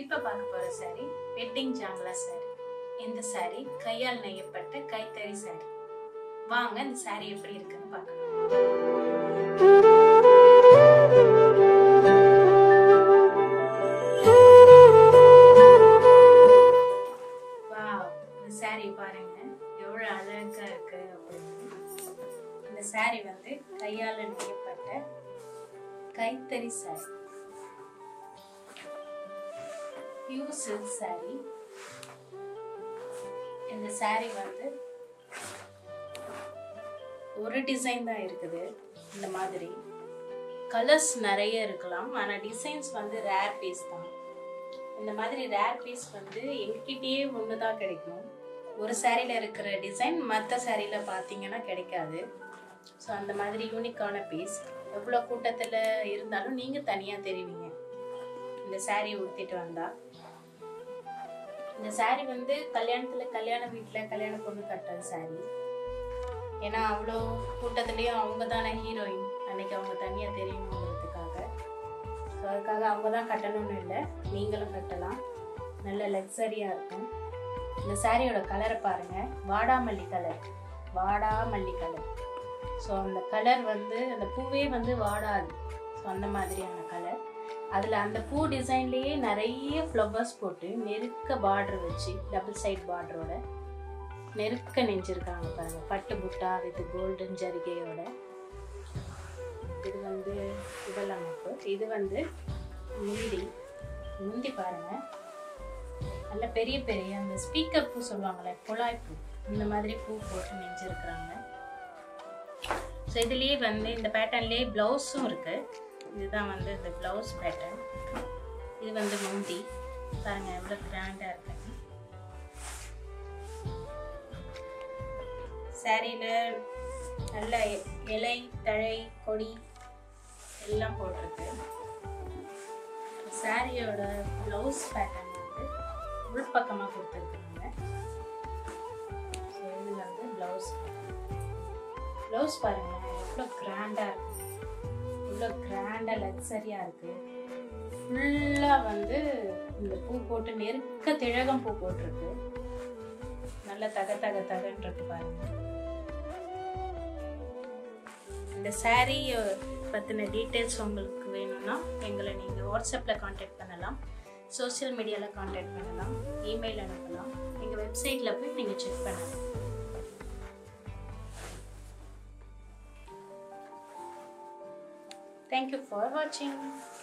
இப்ப பார்க்க போற saree வெட்டிங் ஜாங்லா saree இந்த saree கையால் நெய்யப்பட்ட கைத்தறி saree வாங்க இந்த saree எப்படி இருக்குன்னு பார்க்கலாம் வாவ் இந்த saree பாருங்க எவ்வளவு அழகா இருக்கு அப்படின்னு இந்த saree வந்து கையால் நெய்யப்பட்ட கைத்தறி saree பியூர் சில்க் saree இந்த saree வந்து ஒரு டிசைன் தான் இருக்குது இந்த மாதிரி கலர்ஸ் நிறைய இருக்கலாம் ஆனால் டிசைன்ஸ் வந்து ரேர் பீஸ் தான் இந்த மாதிரி ரேர் பீஸ் வந்து எங்ககிட்டயே ஒன்று தான் கிடைக்கும் ஒரு சாரியில் இருக்கிற டிசைன் மற்ற சாரியில் பார்த்தீங்கன்னா கிடைக்காது ஸோ அந்த மாதிரி யூனிக்கான பீஸ் எவ்வளோ கூட்டத்தில் இருந்தாலும் நீங்கள் தனியாக தெரிவிங்க இந்த saree உடுத்திட்டு வந்தா இந்த saree வந்து கல்யாணத்தில் கல்யாண வீட்டில் கல்யாண பொண்ணு கட்டுற saree ஏன்னா அவ்வளோ கூட்டத்துலேயும் அவங்க தானே ஹீரோயின் அன்னைக்கு அவங்க தனியாக தெரியணுங்கிறதுக்காக ஸோ அதுக்காக அவங்க தான் கட்டணும்னு இல்லை நீங்களும் கட்டலாம் நல்ல லக்ஸரியாக இருக்கும் இந்த சாரியோட கலரை பாருங்கள் வாடாமல்லி கலர் வாடாமல்லி கலர் ஸோ அந்த கலர் வந்து அந்த பூவே வந்து வாடாது ஸோ அந்த மாதிரியான கலர் அதில் அந்த பூ டிசைன்லேயே நிறைய ஃப்ளவர்ஸ் போட்டு நெருக்க பார்டர் வச்சு டபுள் சைட் பார்டரோட நெருக்க நெஞ்சிருக்காங்க பாருங்க பட்டு புட்டா வித் கோல்டன் ஜரிகையோட இது வந்து உடல் அமைப்பு இது வந்து முந்தி முந்தி பாருங்க நல்ல பெரிய பெரிய அந்த ஸ்பீக்கர் பூ சொல்லுவாங்கல்ல குழாய் பூ இந்த மாதிரி பூ போட்டு நெஞ்சிருக்கிறாங்க ஸோ இதுலேயே வந்து இந்த பேட்டர்ன்லேயே ப்ளவுஸும் இருக்கு இதுதான் வந்து இந்த ப்ளவுஸ் பேட்டர்ன் இது வந்து முந்தி பாருங்க எவ்வளோ கிராண்டாக இருக்கு சாரியில் நல்ல இலை தழை கொடி எல்லாம் போட்டிருக்கு சாரியோட ப்ளவுஸ் பேட்டர்ன் வந்து உள்பக்கமாக கொடுத்துருக்குறாங்க ஸோ இது வந்து ப்ளவுஸ் ப்ளவுஸ் பாருங்களேன் எவ்வளோ கிராண்டாக இருக்கு எவ்வளோ கிராண்டாக லக்ஸரியாக இருக்குது ஃபுல்லாக வந்து இந்த பூ போட்டு நெருக்க திழகம் பூ போட்டிருக்கு நல்ல தக தக தகன்றது பாருங்க இந்த saree பற்றின டீட்டெயில்ஸ் உங்களுக்கு வேணும்னா எங்களை நீங்கள் வாட்ஸ்அப்பில் காண்டாக்ட் பண்ணலாம் சோஷியல் மீடியாவில் காண்டாக்ட் பண்ணலாம் இமெயில் அனுப்பலாம் எங்கள் வெப்சைட்டில் போய் நீங்கள் செக் பண்ணலாம் தேங்க்யூ ஃபார் வாட்சிங்